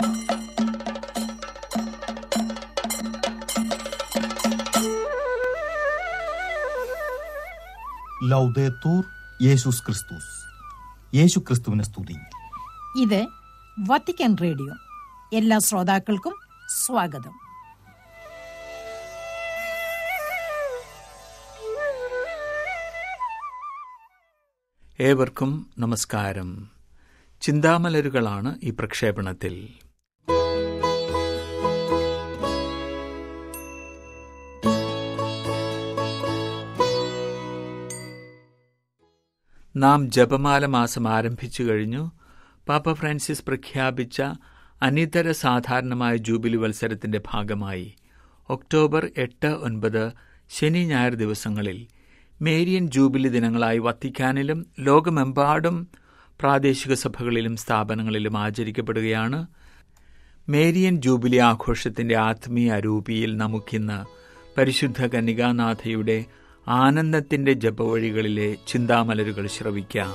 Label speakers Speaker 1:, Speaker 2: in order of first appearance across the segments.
Speaker 1: ലൗദേത്തൂർ യേശുസ് ക്രിസ്തുസ് യേശു ക്രിസ്തുവിനെ സ്തുതി
Speaker 2: ഇത് വത്തിക്കാൻ റേഡിയോ എല്ലാ ശ്രോതാക്കൾക്കും സ്വാഗതം
Speaker 3: ഏവർക്കും നമസ്കാരം ചിന്താമലരുകളാണ് ഈ പ്രക്ഷേപണത്തിൽ നാം ജപമാല മാസം ആരംഭിച്ചു കഴിഞ്ഞു പാപ്പ ഫ്രാൻസിസ് പ്രഖ്യാപിച്ച അനിതര സാധാരണമായ ജൂബിലി വത്സരത്തിന്റെ ഭാഗമായി ഒക്ടോബർ എട്ട് ഒൻപത് ശനി ഞായർ ദിവസങ്ങളിൽ മേരിയൻ ജൂബിലി ദിനങ്ങളായി വത്തിക്കാനിലും ലോകമെമ്പാടും പ്രാദേശിക സഭകളിലും സ്ഥാപനങ്ങളിലും ആചരിക്കപ്പെടുകയാണ് മേരിയൻ ജൂബിലി ആഘോഷത്തിന്റെ ആത്മീയ അരൂപിയിൽ നമുക്കിന്ന് പരിശുദ്ധ കന്യകാനാഥയുടെ ആനന്ദത്തിന്റെ ജപവഴികളിലെ ചിന്താമലരുകൾ ശ്രവിക്കാം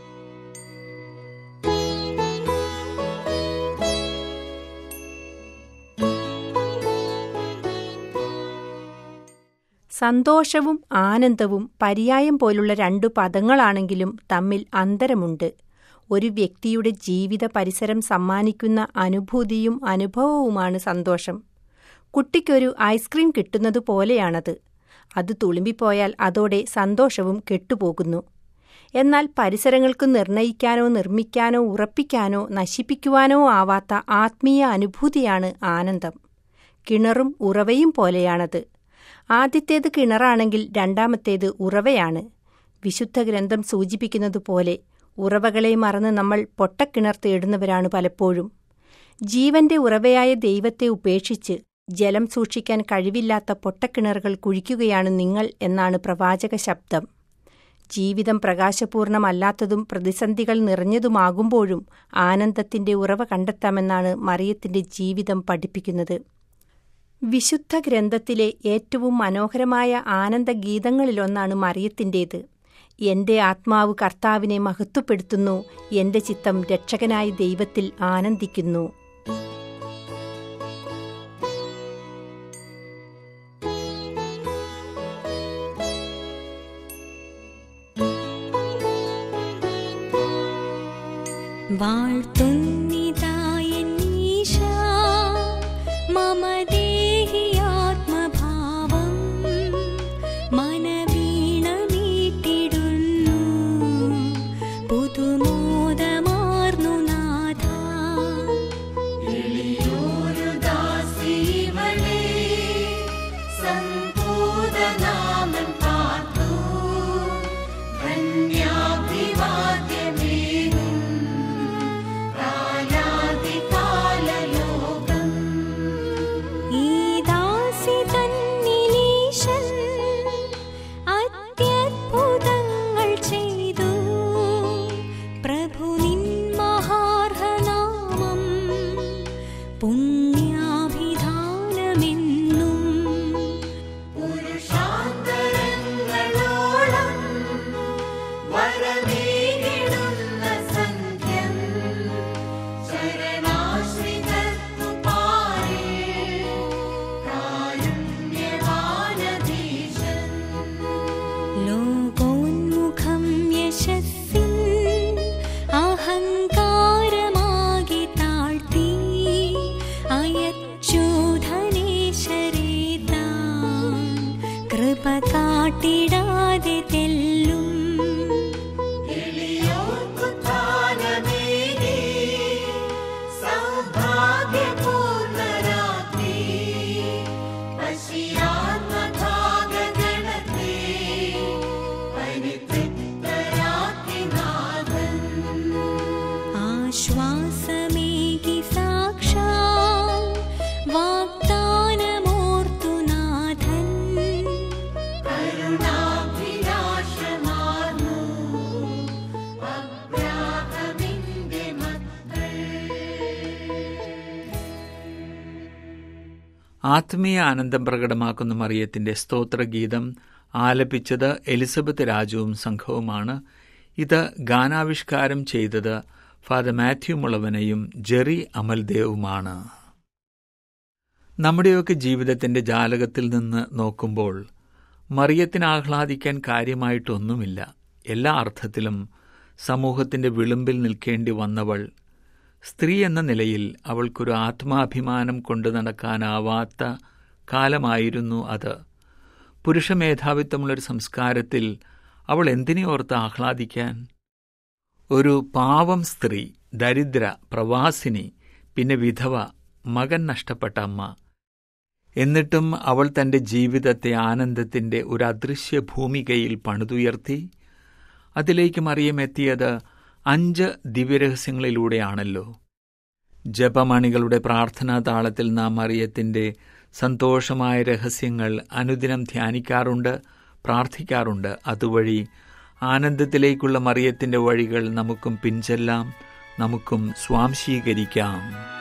Speaker 4: സന്തോഷവും ആനന്ദവും പര്യായം പോലുള്ള രണ്ടു പദങ്ങളാണെങ്കിലും തമ്മിൽ അന്തരമുണ്ട് ഒരു വ്യക്തിയുടെ ജീവിത പരിസരം സമ്മാനിക്കുന്ന അനുഭൂതിയും അനുഭവവുമാണ് സന്തോഷം കുട്ടിക്കൊരു ഐസ്ക്രീം കിട്ടുന്നത് പോലെയാണത് അത് തുളുമ്പിപ്പോയാൽ അതോടെ സന്തോഷവും കെട്ടുപോകുന്നു എന്നാൽ പരിസരങ്ങൾക്ക് നിർണയിക്കാനോ നിർമ്മിക്കാനോ ഉറപ്പിക്കാനോ നശിപ്പിക്കുവാനോ ആവാത്ത ആത്മീയ അനുഭൂതിയാണ് ആനന്ദം കിണറും ഉറവയും പോലെയാണത് ആദ്യത്തേത് കിണറാണെങ്കിൽ രണ്ടാമത്തേത് ഉറവയാണ് വിശുദ്ധ ഗ്രന്ഥം സൂചിപ്പിക്കുന്നതുപോലെ ഉറവകളെ മറന്ന് നമ്മൾ പൊട്ടക്കിണർ തേടുന്നവരാണ് പലപ്പോഴും ജീവന്റെ ഉറവയായ ദൈവത്തെ ഉപേക്ഷിച്ച് ജലം സൂക്ഷിക്കാൻ കഴിവില്ലാത്ത പൊട്ടക്കിണറുകൾ കുഴിക്കുകയാണ് നിങ്ങൾ എന്നാണ് പ്രവാചക ശബ്ദം ജീവിതം പ്രകാശപൂർണമല്ലാത്തതും പ്രതിസന്ധികൾ നിറഞ്ഞതുമാകുമ്പോഴും ആനന്ദത്തിന്റെ ഉറവ കണ്ടെത്താമെന്നാണ് മറിയത്തിന്റെ ജീവിതം പഠിപ്പിക്കുന്നത് വിശുദ്ധ ഗ്രന്ഥത്തിലെ ഏറ്റവും മനോഹരമായ ആനന്ദഗീതങ്ങളിലൊന്നാണ് മറിയത്തിൻ്റേത് എന്റെ ആത്മാവ് കർത്താവിനെ മഹത്വപ്പെടുത്തുന്നു എന്റെ ചിത്തം രക്ഷകനായ ദൈവത്തിൽ ആനന്ദിക്കുന്നു
Speaker 5: വാഴ്ത്തുന്നിതായന്നീശ മമ ദേഹി ആത്മഭാവം മനവീണ മീട്ടിടുന്നു പുതുമോദമാർന്നു നാഥ
Speaker 6: സംഭൂതനാമൻ പാർത്തു ധന്യാഭിവാദ്യമേനും കാലാതികാലലോകം
Speaker 5: ഈ ദാസി തന്നിലീശൻ അത്യത്ഭുതങ്ങൾ ചെയ്തു പ്രഭു നിൻ മഹാർഹനാമം പുണ്യാഭിധാനമെന്നും
Speaker 6: പുരുഷാന്തരങ്ങളോളം വരമേകിടുന്ന സന്ധ്യം ശരണാശ്രിതർക്കു പാരേ കാരുണ്യവാനധീശൻ
Speaker 5: ലോകോന്മുഖം യശസ്സിൻ അഹങ്കാരമാകി താഴ്ത്തി അയച്ചൂധനേശ്വരേതാൻ കൃപ കാട്ടിടാതെ തെല്ലും
Speaker 6: എളിയോർക്കുത്ഥാനമേകി സൗഭാഗ്യപൂർണരാക്കി പശിയാത്മഭാഗഗണത്തെ പരിതൃപ്തരാക്കി നാഥൻ
Speaker 5: ആശ്വാസമേകി സാക്ഷാൽ വാഗ്ദാനമോർത്തു നാഥൻ
Speaker 6: കരുണാഭിലാഷമാർന്നു അബ്രാഹമിന്റെ മക്കൾ
Speaker 3: ആത്മീയ ആനന്ദം പ്രകടമാക്കുന്ന മറിയത്തിന്റെ സ്തോത്രഗീതം ആലപിച്ചത് എലിസബത്ത് രാജുവും സംഘവുമാണ് ഇത് ഗാനാവിഷ്കാരം ചെയ്തത് ഫാദർ മാത്യു മുളവനയും ജെറി അമൽദേവുമാണ് നമ്മുടെയൊക്കെ ജീവിതത്തിന്റെ ജാലകത്തിൽ നിന്ന് നോക്കുമ്പോൾ മറിയത്തിന് ആഹ്ലാദിക്കാൻ കാര്യമായിട്ടൊന്നുമില്ല എല്ലാ അർത്ഥത്തിലും സമൂഹത്തിന്റെ വിളിമ്പിൽ നിൽക്കേണ്ടി വന്നവൾ സ്ത്രീ എന്ന നിലയിൽ അവൾക്കൊരു ആത്മാഭിമാനം കൊണ്ടു നടക്കാനാവാത്ത കാലമായിരുന്നു അത് പുരുഷ മേധാവിത്വമുള്ളൊരു സംസ്കാരത്തിൽ അവൾ എന്തിനെ ഓർത്ത് ആഹ്ലാദിക്കാൻ ഒരു പാവം സ്ത്രീ ദരിദ്ര പ്രവാസിനി പിന്നെ വിധവ മകൻ നഷ്ടപ്പെട്ട അമ്മ എന്നിട്ടും അവൾ തന്റെ ജീവിതത്തെ ആനന്ദത്തിന്റെ ഒരു അദൃശ്യ ഭൂമികയിൽ പണിതുയർത്തി അതിലേക്ക് മറിയമെത്തിയത് അഞ്ച് ദിവ്യരഹസ്യങ്ങളിലൂടെയാണല്ലോ ജപമണികളുടെ പ്രാർത്ഥനാ താളത്തിൽ നാം മറിയത്തിന്റെ സന്തോഷമായ രഹസ്യങ്ങൾ അനുദിനം ധ്യാനിക്കാറുണ്ട് പ്രാർത്ഥിക്കാറുണ്ട് അതുവഴി ആനന്ദത്തിലേക്കുള്ള മറിയത്തിന്റെ വഴികൾ നമുക്കും പിൻചെല്ലാം നമുക്കും സ്വാംശീകരിക്കാം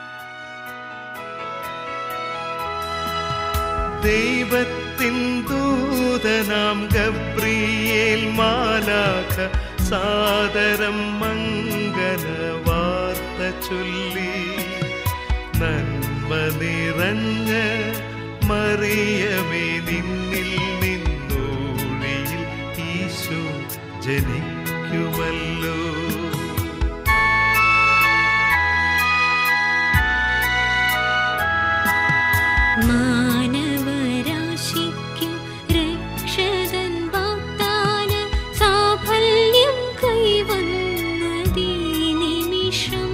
Speaker 7: ദൈവത്തിൻ ദൂതനാം ഗബ്രിയേൽ മാലാഖ സാദരം മംഗല വാർത്ത ചൊല്ലി നന്മ നിറഞ്ഞ മറിയമേ നിന്നിൽ നിന്നൂഴിയിൽ ഈശോ ജനിക്കുമല്ലോ
Speaker 5: മാനവരാശിക്കു രക്ഷകൻ വാഗ്ദാന സാഫല്യം കൈവന്നതീ നിമിഷം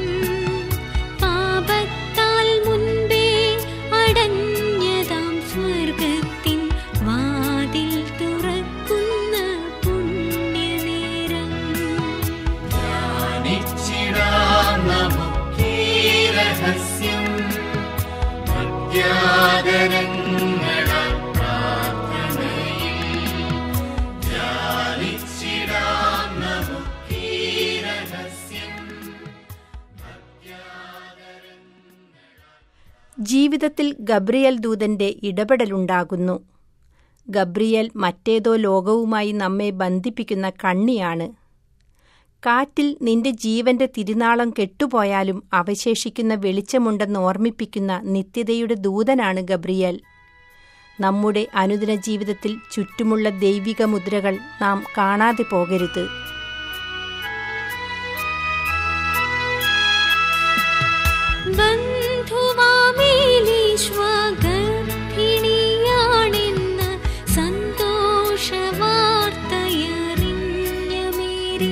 Speaker 5: പാപത്താൽ മുൻപേ അടഞ്ഞതാം സ്വർഗത്തിൻ വാതിൽ തുറക്കുന്ന പുണ്യനേരം
Speaker 6: ധ്യാനിച്ചിടാം നമുക്കീ രഹസ്യം അത്യാദരങ്ങളാൽ പ്രാർത്ഥനയിൽ ധ്യാനിച്ചിടാം നമുക്കീ രഹസ്യം
Speaker 4: ജീവിതത്തിൽ ഗബ്രിയൽ ദൂതന്റെ ഇടപെടലുണ്ടാകുന്നു ഗബ്രിയൽ മറ്റേതോ ലോകവുമായി നമ്മെ ബന്ധിപ്പിക്കുന്ന കണ്ണിയാണ് കാറ്റിൽ നിന്റെ ജീവന്റെ തിരുനാളം കെട്ടുപോയാലും അവശേഷിക്കുന്ന വെളിച്ചമുണ്ടെന്ന് ഓർമ്മിപ്പിക്കുന്ന നിത്യതയുടെ ദൂതനാണ് ഗബ്രിയൽ നമ്മുടെ അനുദിന ജീവിതത്തിൽ ചുറ്റുമുള്ള ദൈവിക മുദ്രകൾ നാം കാണാതെ പോകരുത്
Speaker 5: ബന്ധുവാമേലീശ്വഗർഭിണിയാണെന്ന സന്തോഷവാർത്തയറിഞ്ഞ മേരി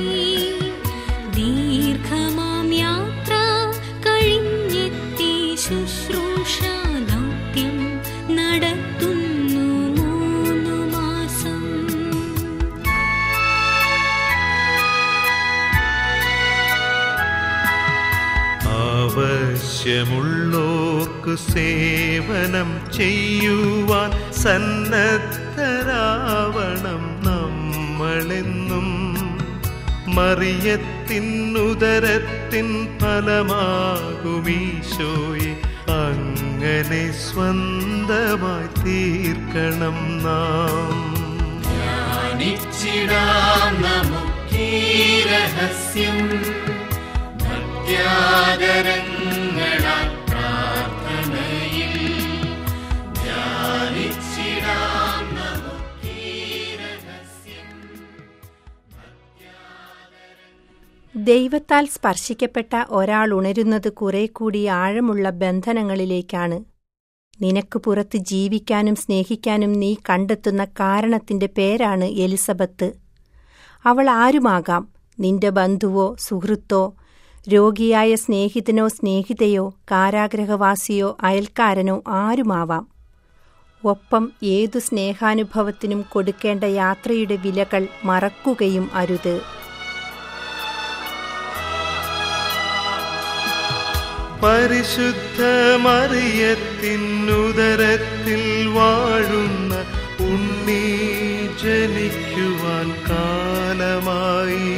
Speaker 5: ദീർഘമാം യാത്ര കഴിഞ്ഞെത്തി ശുശ്രൂഷ ദൗത്യം നടത്തുന്നു മൂന്നു മാസം
Speaker 7: ആവശ്യമുള്ളോർക്കു സേവനം ചെയ്യുവാൻ സന്നദ്ധരാവണം നമ്മളെന്നും മറിയത്തിനുദരത്തിൻ ഫലമാകുമീശോയെ അങ്ങനെ സ്വന്തമായി തീർക്കണം നാം
Speaker 6: ധ്യാനിച്ചിടാം നമുക്കീ രഹസ്യം അത്യാദരങ്ങളാൽ പ്രാർത്ഥനയിൽ ധ്യാനിച്ചിടാം നമുക്കീ രഹസ്യം
Speaker 4: ദൈവത്താൽ സ്പർശിക്കപ്പെട്ട ഒരാൾ ഉണരുന്നത് കുറെ കൂടി ആഴമുള്ള ബന്ധനങ്ങളിലേക്കാണ് നിനക്ക് പുറത്ത് ജീവിക്കാനും സ്നേഹിക്കാനും നീ കണ്ടെത്തുന്ന കാരണത്തിന്റെ പേരാണ് എലിസബത്ത് അവൾ ആരുമാകാം നിന്റെ ബന്ധുവോ സുഹൃത്തോ രോഗിയായ സ്നേഹിതനോ സ്നേഹിതയോ കാരാഗ്രഹവാസിയോ അയൽക്കാരനോ ആരുമാവാം ഒപ്പം ഏതു സ്നേഹാനുഭവത്തിനും കൊടുക്കേണ്ട യാത്രയുടെ വിലകൾ മറക്കുകയും അരുത്
Speaker 7: പരിശുദ്ധ മറിയത്തിനുദരത്തിൽ വാഴുന്ന ഉണ്ണി ജനിക്കുവാൻ കാലമായി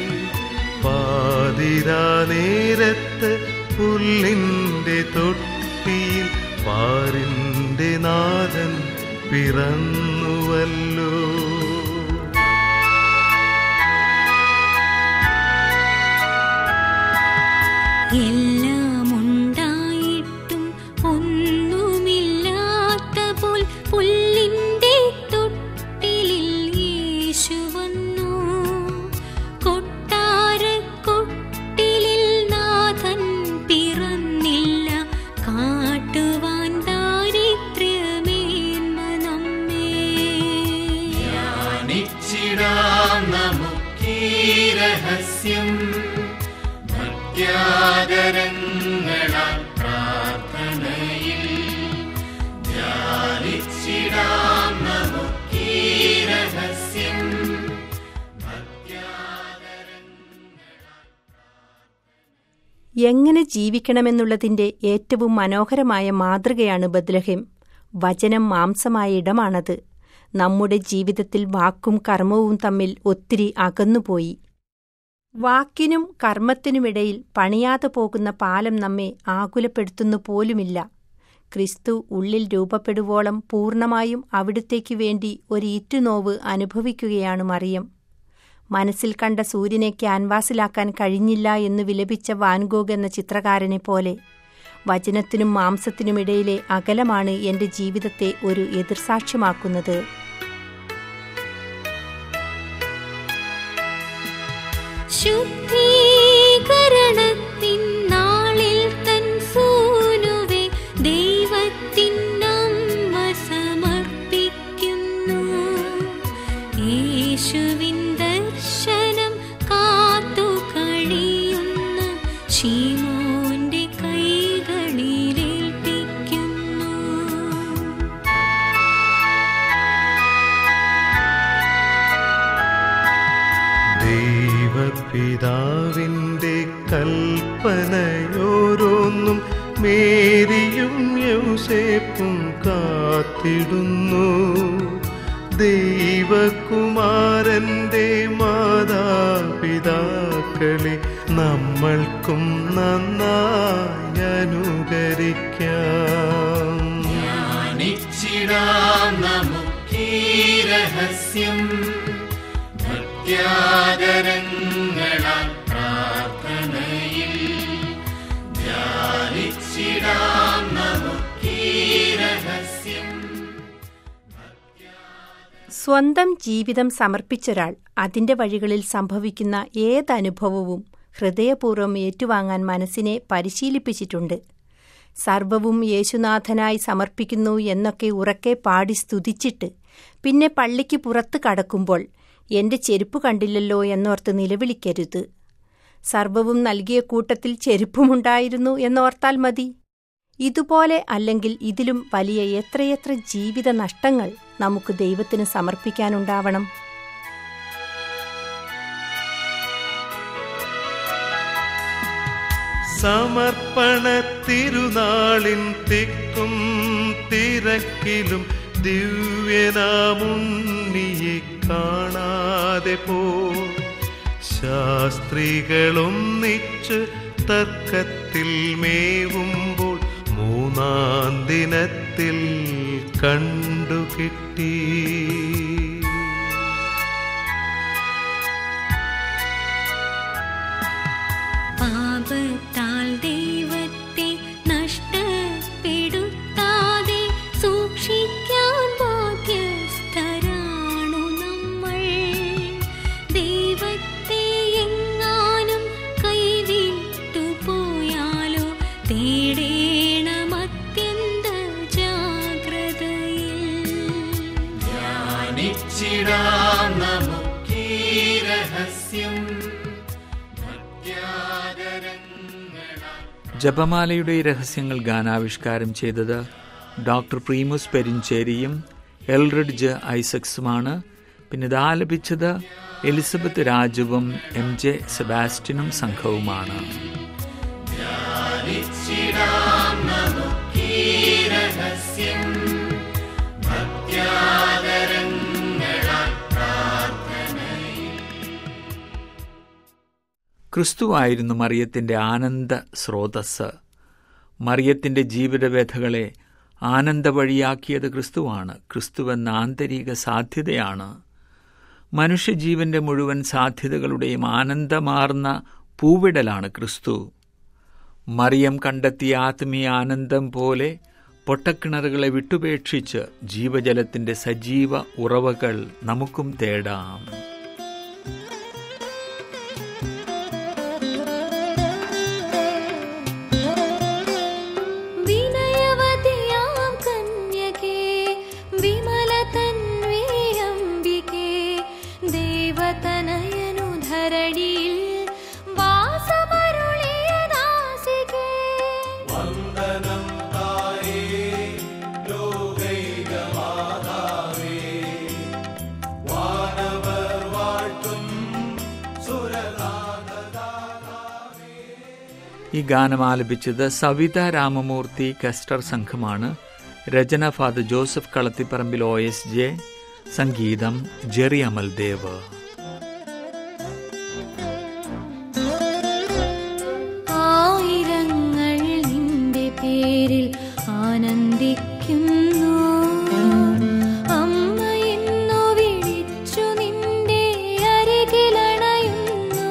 Speaker 7: പാതിരാ നേരത്ത് പുല്ലിൻ്റെ തൊട്ടിയിൽ പാരിൻ്റെ നാഥൻ പിറന്നുവല്ലോ
Speaker 5: എല്ലാം ഉണ്ടായിട്ടും ഒന്നുമില്ലാത്ത പോൽ പുല്ലിന്റെ തൊട്ടിലിൽ യേശു വന്നു കൊട്ടാരക്കൊട്ടിലിൽ നാഥൻ പിറന്നില്ല കാട്ടുവാൻ ദാരിദ്ര്യമേന്മ നമ്മെ
Speaker 6: ധ്യാനിച്ചിടാം നമുക്കീ രഹസ്യം ഭക്ത്യാദരങ്ങളാൽ പ്രാർത്ഥനയിൽ ധ്യാനിച്ചിടാം നമുക്കീ രഹസ്യം
Speaker 4: എങ്ങനെ ജീവിക്കണമെന്നുള്ളതിന്റെ ഏറ്റവും മനോഹരമായ മാതൃകയാണ് ബദ്ലഹേം വചനം മാംസമായ ഇടമാണത് നമ്മുടെ ജീവിതത്തിൽ വാക്കും കർമ്മവും തമ്മിൽ ഒത്തിരി അകന്നുപോയി വാക്കിനും കർമ്മത്തിനുമിടയിൽ പണിയാതെ പോകുന്ന പാലം നമ്മെ ആകുലപ്പെടുത്തുന്നു പോലുമില്ല ക്രിസ്തു ഉള്ളിൽ രൂപപ്പെടുവോളം പൂർണ്ണമായും അവിടുത്തേക്കു വേണ്ടി ഒരു ഈറ്റുനോവ് അനുഭവിക്കുകയാണ് മറിയം മനസ്സിൽ കണ്ട സൂര്യനെ ക്യാൻവാസിലാക്കാൻ കഴിഞ്ഞില്ല എന്ന് വിലപിച്ച വാൻഗോഗ് എന്ന ചിത്രകാരനെ പോലെ വചനത്തിനും മാംസത്തിനുമിടയിലെ അകലമാണ് എന്റെ ജീവിതത്തെ ഒരു എതിർസാക്ഷ്യമാക്കുന്നത്
Speaker 5: ശുദ്ധീകരണത്തിൻ നാളിൽ തൻ സൂനുവെ ദൈവത്തിൻ നമ്മ സമർപ്പിക്കുന്നു യേശുവിൻ ദർശനം കാത്തു കഴിയുന്ന ശീമോന്റെ കൈകളിലേൽപ്പിക്കുന്നു
Speaker 7: ദൈവപിതാവിൻ്റെ കൽപ്പനയോരോന്നും മേരിയും യൗസേപ്പും കാത്തിടുന്നു ദൈവകുമാരന്റെ മാതാപിതാക്കളെ നമ്മൾക്കും നന്നായി അനുകരിക്കാം
Speaker 6: ധ്യാനിച്ചിടാം നമുക്കീ രഹസ്യം ഭക്ത്യാദരങ്ങളാൽ പ്രാർത്ഥനയിൽ ധ്യാനിച്ചിടാം നമുക്കീ രഹസ്യം
Speaker 4: സ്വന്തം ജീവിതം സമർപ്പിച്ചൊരാൾ അതിന്റെ വഴികളിൽ സംഭവിക്കുന്ന ഏതനുഭവവും ഹൃദയപൂർവ്വം ഏറ്റുവാങ്ങാൻ മനസ്സിനെ പരിശീലിപ്പിച്ചിട്ടുണ്ട് സർവവും യേശുനാഥനായി സമർപ്പിക്കുന്നു എന്നൊക്കെ ഉറക്കെ പാടി സ്തുതിച്ചിട്ട് പിന്നെ പള്ളിക്ക് പുറത്ത് കടക്കുമ്പോൾ എന്റെ ചെരുപ്പ് കണ്ടില്ലല്ലോ എന്നോർത്ത് നിലവിളിക്കരുത് സർവവും നൽകിയ കൂട്ടത്തിൽ ചെരുപ്പുമുണ്ടായിരുന്നു എന്നോർത്താൽ മതി ഇതുപോലെ അല്ലെങ്കിൽ ഇതിലും വലിയ എത്രയെത്ര ജീവിത നഷ്ടങ്ങൾ നമുക്ക് ദൈവത്തിന് സമർപ്പിക്കാനുണ്ടാവണം
Speaker 7: സമർപ്പണ തിരുനാളിൻ തിക്കും തിരക്കിലും ദിവ്യനാമുണ്ണിയെ കാണാതെ പോ ശാസ്ത്രികളൊന്നിച്ച് തർക്കത്തിൽ മേവുമ്പോൾ മൂന്നാം ദിനത്തിൽ കണ്ടുകിട്ടി
Speaker 5: പാപത്താൽ ദൈവത്തെ നഷ്ടപ്പെടുത്താതെ സൂക്ഷിക്കാൻ ബാധ്യസ്ഥരാണു നമ്മൾ ദൈവത്തെ എങ്ങാനും കൈവിട്ടു പോയാലോ തേടേണം അത്യന്ത ജാഗ്രതയിൽ
Speaker 6: ധ്യാനിച്ചിടാം നമുക്കീ രഹസ്യം ഭക്ത്യാദരങ്ങളാൽ
Speaker 3: ജപമാലയുടെ ഈ രഹസ്യങ്ങൾ ഗാനാവിഷ്കാരം ചെയ്തത് ഡോക്ടർ പ്രീമുസ് പെരിഞ്ചേരിയും എൽറിഡ്ജ് ഐസക്സുമാണ് പിന്നെ ഇത് ആലപിച്ചത് എലിസബത്ത് രാജുവും എം ജെ സെബാസ്റ്റ്യനും സംഘവുമാണ്
Speaker 6: ധ്യാനിച്ചിടാം നമുക്കീ രഹസ്യം ഭക്ത്യാദരങ്ങളാൽ പ്രാർത്ഥനയിൽ
Speaker 3: ക്രിസ്തുവായിരുന്നു മറിയത്തിന്റെ ആനന്ദ സ്രോതസ് മറിയത്തിന്റെ ജീവിതവേദകളെ ആനന്ദവഴിയാക്കിയത് ക്രിസ്തുവാണ് ക്രിസ്തുവെന്ന ആന്തരിക സാധ്യതയാണ് മനുഷ്യജീവന്റെ മുഴുവൻ സാധ്യതകളുടെയും ആനന്ദമാർന്ന പൂവിടലാണ് ക്രിസ്തു മറിയം കണ്ടെത്തിയ ആത്മീയ ആനന്ദം പോലെ പൊട്ടക്കിണറുകളെ വിട്ടുപേക്ഷിച്ച് ജീവജലത്തിന്റെ സജീവ ഉറവകൾ നമുക്കും തേടാം
Speaker 5: വിനയവതിയാം കന്യകേ വിമലതന്വേ അംബികേ ദേവതനയനു ധരണിയിൽ വാസമരുളിയ ദാസികേ
Speaker 3: ഈ ഗാനം ആലപിച്ചത് സവിത രാമമൂർത്തി കസ്റ്റർ സംഘമാണ് രചന father Joseph Kalathiparambil O S J സംഗീതം ജെറി അമൽദേവ്
Speaker 5: ആയിരങ്ങൾ നിന്റെ പേരിൽ ആനന്ദിക്കുന്നു അമ്മ എന്നു വിളിച്ചു നിന്റെ അരികിലണയുന്നു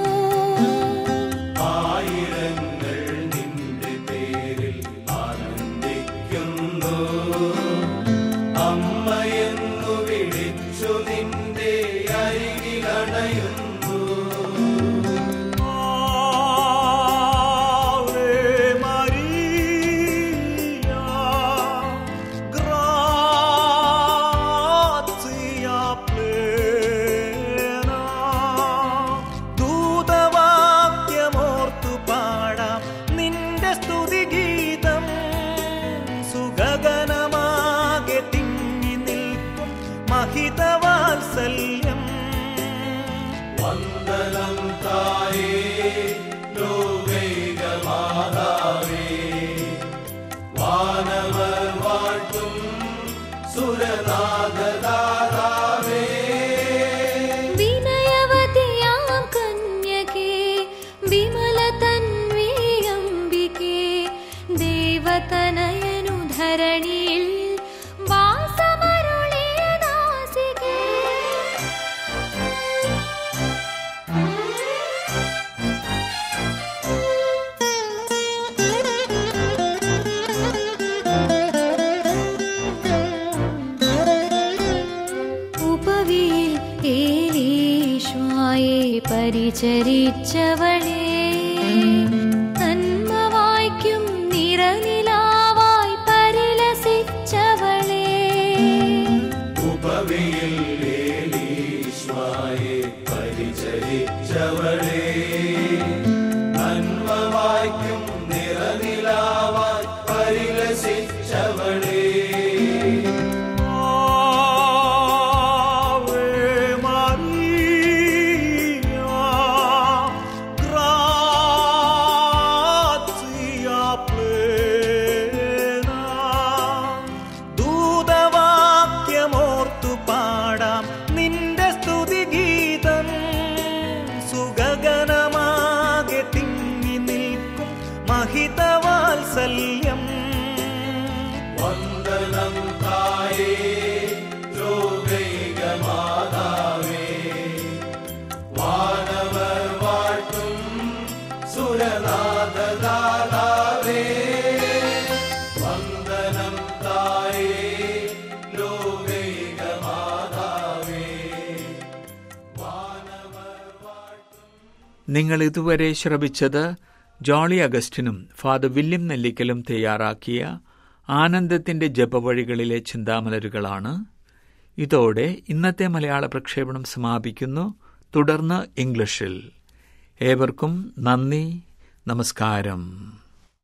Speaker 8: Ave Maria, gratia plena. ദൂതവാക്യമോർത്തു പാടാം നിന്റെ സ്തുതിഗീതം സുഗഗനമാകെ തിങ്ങി നിൽക്കും മഹിതവാത്സല്യം
Speaker 5: വിനയവതിയാം കന്യകേ വിമലതന്വേ അംബികേ ദേവതനയനു ധരണിയിൽ വാസമരുളിയ ദാസികേ ഉപവിയിൽ ഏലീശ്വായെ പരിചരിച്ചവളെ നന്മ വായ്ക്കും നിറനിലാവായി പരിലസിച്ചവളെ
Speaker 8: Ave Maria, gratia plena. ദൂതവാക്യമോർത്തു പാടാം നിന്റെ സ്തുതിഗീതം സുഗഗനമാകെ തിങ്ങി നിൽക്കും മഹിതവാത്സല്യം
Speaker 3: നിങ്ങൾ ഇതുവരെ ശ്രവിച്ചത് ജോളി അഗസ്റ്റിനും ഫാദർ വില്യം നെല്ലിക്കലും തയ്യാറാക്കിയ ആനന്ദത്തിന്റെ ജപവഴികളിലെ ചിന്താമലരുകളാണ് ഇതോടെ ഇന്നത്തെ മലയാള പ്രക്ഷേപണം സമാപിക്കുന്നു തുടർന്ന് ഇംഗ്ലീഷിൽ ഏവർക്കും നന്ദി നമസ്കാരം